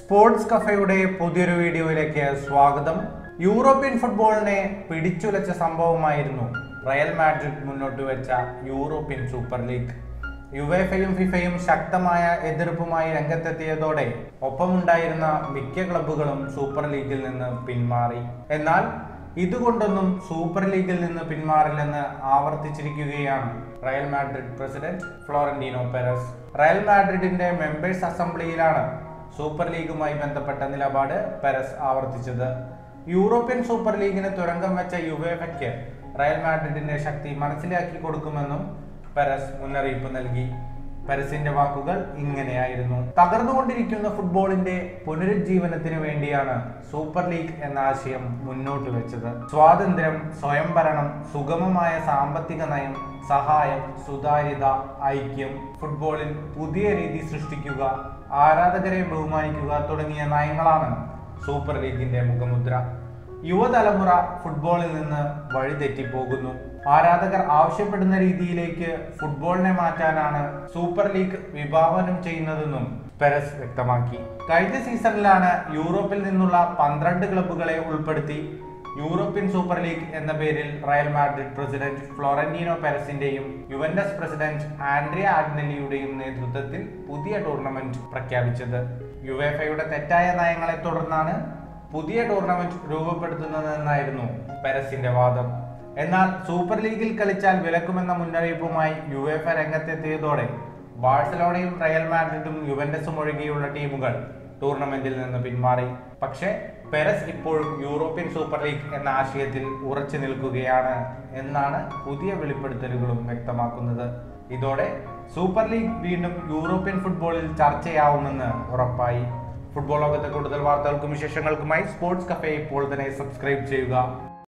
sports കഫയുടെ പുതിയൊരു വീഡിയോയിലേക്ക് സ്വാഗതം യൂറോപ്യൻ ഫുട്ബോളിനെ പിടിച്ചുലച്ച സംഭവമായിരുന്നു റയൽ മാഡ്രിഡ് മുന്നോട്ട് വെച്ച യൂറോപ്യൻ സൂപ്പർ ലീഗ് യുവേഫയും ഫിഫയും ശക്തമായ എതിർപ്പുമായി രംഗത്തെത്തിയതോടെ ഒപ്പമുണ്ടായിരുന്ന മിക്ക ക്ലബ്ബുകളും സൂപ്പർ ലീഗിൽ നിന്ന് പിന്മാറി എന്നാൽ ഇതുകൊണ്ടൊന്നും സൂപ്പർ ലീഗിൽ നിന്ന് പിന്മാറില്ലെന്ന് ആവർത്തിച്ചിരിക്കുകയാണ് Real Madrid president Florentino Perez Real മാഡ്രിഡിന്റെ മെമ്പേഴ്സ് അസംബ്ലിയിലാണ് സൂപ്പർ ലീഗുമായി ബന്ധപ്പെട്ട നിലപാട് പെരസ് ആവർത്തിച്ചത് യൂറോപ്യൻ സൂപ്പർ ലീഗിന് തുരങ്കം വെച്ച യുവേഫയ്ക്ക് റയൽ മാഡ്രിഡിന്റെ ശക്തി മനസ്സിലാക്കി കൊടുക്കുമെന്നും പെരസ് മുന്നറിയിപ്പ് നൽകി പെരസിന്റെ വാക്കുകൾ ഇങ്ങനെയായിരുന്നു തകർന്നുകൊണ്ടിരിക്കുന്ന ഫുട്ബോളിന്റെ പുനരുജ്ജീവനത്തിന് വേണ്ടിയാണ് സൂപ്പർ ലീഗ് എന്ന ആശയം മുന്നോട്ട് വെച്ചത് സ്വാതന്ത്ര്യം സ്വയംഭരണം സുഗമമായ സാമ്പത്തിക നയം സഹായം സുതാര്യത ഐക്യം ഫുട്ബോളിൽ പുതിയ രീതി സൃഷ്ടിക്കുക ആരാധകരെ ബഹുമാനിക്കുക തുടങ്ങിയ നയങ്ങളാണ് സൂപ്പർ ലീഗിന്റെ മുഖമുദ്ര യുവതലമുറ ഫുട്ബോളിൽ നിന്ന് വഴിതെറ്റിപ്പോകുന്നു ആരാധകർ ആവശ്യപ്പെടുന്ന രീതിയിലേക്ക് ഫുട്ബോളിനെ മാറ്റാനാണ് സൂപ്പർ ലീഗ് വിഭാവനം ചെയ്യുന്നതെന്നും പെരസ് വ്യക്തമാക്കി കഴിഞ്ഞ സീസണിലാണ് യൂറോപ്പിൽ നിന്നുള്ള പന്ത്രണ്ട് ക്ലബ്ബുകളെ ഉൾപ്പെടുത്തി യൂറോപ്യൻ സൂപ്പർ ലീഗ് എന്ന പേരിൽ റയൽ മാഡ്രിഡ് പ്രസിഡന്റ് ഫ്ലോറന്റീനോ പെരസിന്റെയും യുവന്റസ് പ്രസിഡന്റ് ആൻഡ്രിയ ആഗ്നലിയുടെയും നേതൃത്വത്തിൽ പുതിയ ടൂർണമെന്റ് പ്രഖ്യാപിച്ചത് യുവേഫയുടെ തെറ്റായ നയങ്ങളെ തുടർന്നാണ് പുതിയ ടൂർണമെന്റ് രൂപപ്പെടുത്തുന്നതെന്നായിരുന്നു പെരസിന്റെ വാദം എന്നാൽ സൂപ്പർ ലീഗിൽ കളിച്ചാൽ വിലക്കുമെന്ന മുന്നറിയിപ്പുമായി യുവേഫ രംഗത്തെത്തിയതോടെ ബാഴ്സലോണയും റയൽ മാഡ്രിഡും യുവന്റസും ഒഴികെയുള്ള ടീമുകൾ ടൂർണമെന്റിൽ നിന്ന് പിന്മാറി പക്ഷേ പെരസ് ഇപ്പോഴും യൂറോപ്യൻ സൂപ്പർ ലീഗ് എന്ന ആശയത്തിൽ ഉറച്ചു നിൽക്കുകയാണ് എന്നാണ് പുതിയ വെളിപ്പെടുത്തലുകളും വ്യക്തമാക്കുന്നത് ഇതോടെ സൂപ്പർ ലീഗ് വീണ്ടും യൂറോപ്യൻ ഫുട്ബോളിൽ ചർച്ചയാവുമെന്ന് ഉറപ്പായി ഫുട്ബോൾ ലോകത്തെ കൂടുതൽ വാർത്തകൾക്കും വിശേഷങ്ങൾക്കുമായി സ്പോർട്സ് കഫേ ഇപ്പോൾ തന്നെ സബ്സ്ക്രൈബ് ചെയ്യുക